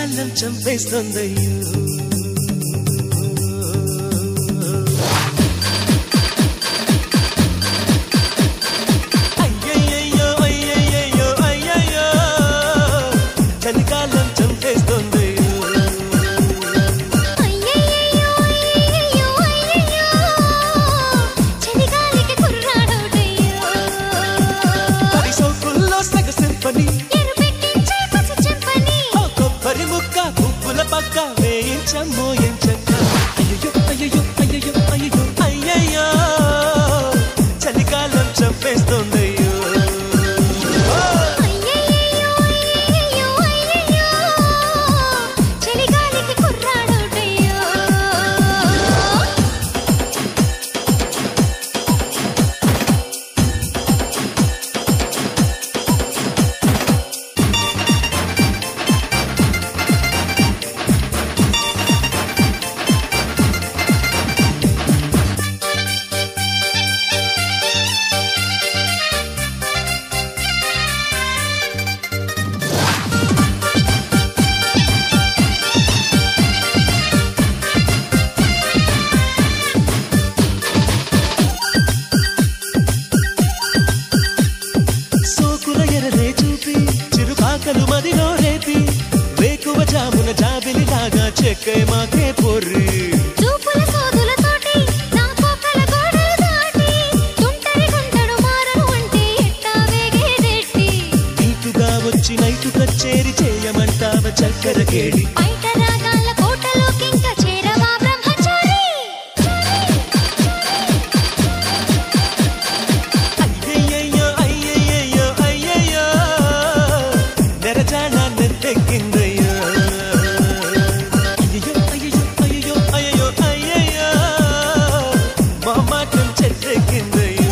చలికాలం చంపేస్తుందయ్యో అయ్యయ్యయ్యో, అయ్యయ్యయ్యో, అయ్యయ్యో, చలికాలం చంపేస్తుందయ్యో అయ్యయ్యయ్యో అయ్యయ్యో అయ్యయ్యో చలిగాలికి కుర్రాడోడయ్యో పది సోకుల్లో సగ సింపని ఎరుపెక్కించే పసి చెంపని ఓ కొబ్బరి ముక్క పువ్వుల పక్క వేయించమ్మో ఎంచక్క అయ్యయ్యో అయ్యయ్యో అయ్యయ్యో అయ్యయ్యో అయ్యయ్యో చలికాలం చంపేస్తుందయ్యో ఓ! అయ్యయ్యయ్యో అయ్యయ్యో అయ్యయ్యో చలిగాలికి కుర్రాడోడయ్యో సోకుల ఎరలే చూపి చిరుకాకలు మదిలో రేపి వేకువ జామున జాబిలిలాగా చెక్కే మాకే పొర్రి చూపుల సోదులతోటి నా కోకల గోడలు దాటి తుంటరి గుంటడు మారను అంటే ఎట్టా వేగేదెట్టి నీటుగా వచ్చి నైటు కచ్చేరి చేయమంటావ చక్కెర కేడి బయట రాగాల కోటలోకింక చేరవా బ్రహ్మచారి అయ్యయ్యయ్యో అయ్యయ్యయ్యో అయ్యయ్యో నెరజాన నెత్తెక్కిందయ్యో అయ్యయ్యో అయ్యయ్యో అయ్యయ్యో అయ్యయ్యో అయ్యయ్యో మొహమాటం చెట్టెక్కిందయ్యో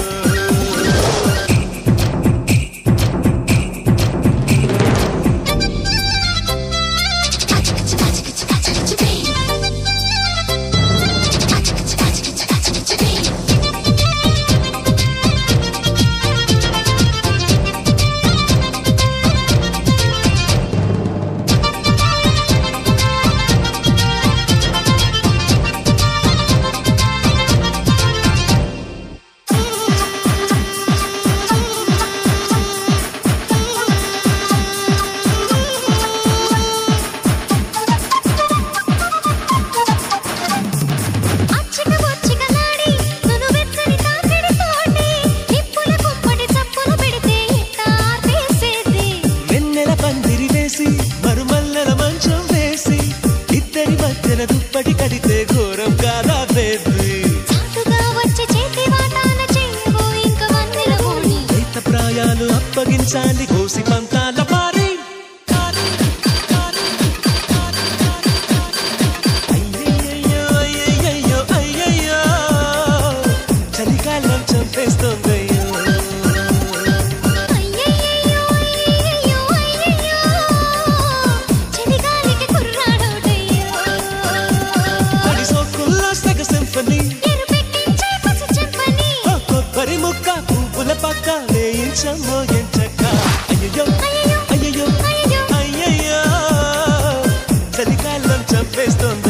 అచ్చిక బొచ్చిక నాడి నును వెచ్చని తాకిడితోటి నిప్పుల కుంపటి చప్పులు పెడితే ఎట్టా ఆర్పేసేది వెన్నెల పందిరి వేసి మరుమల్లెల మంచం వేసి ఇద్దరి మధ్యన దుప్పటి కడితే ఘోరం కాదా బేబీ చాటుగా వచ్చి చేతి వాటాన చెయ్యవు ఇంక వన్నెల ఓణి రైత ప్రాయాలు అప్పగించాలి కోసి పంతాల పారి అయ్యయ్యయ్యో, అయ్యయ్యయ్యో, అయ్యయ్యో, చలికాలం చంపేస్తోందయ్యో అయ్యయ్యయ్యో అయ్యయ్యో అయ్యయ్యో చలిగాలికి కుర్రాడోడయ్యో పడి సోకుల్లో సగ సింఫనీ ఎరుపెక్కించే పసి చెంపని ఓ కొబ్బరి ముక్క పువ్వుల పక్క వేయించమ్మో ఎంచక్క అయ్యయ్యో అయ్యయ్యో అయ్యయ్యో అయ్యయ్యో అయ్యయ్యో చలికాలం చంపేస్తోంది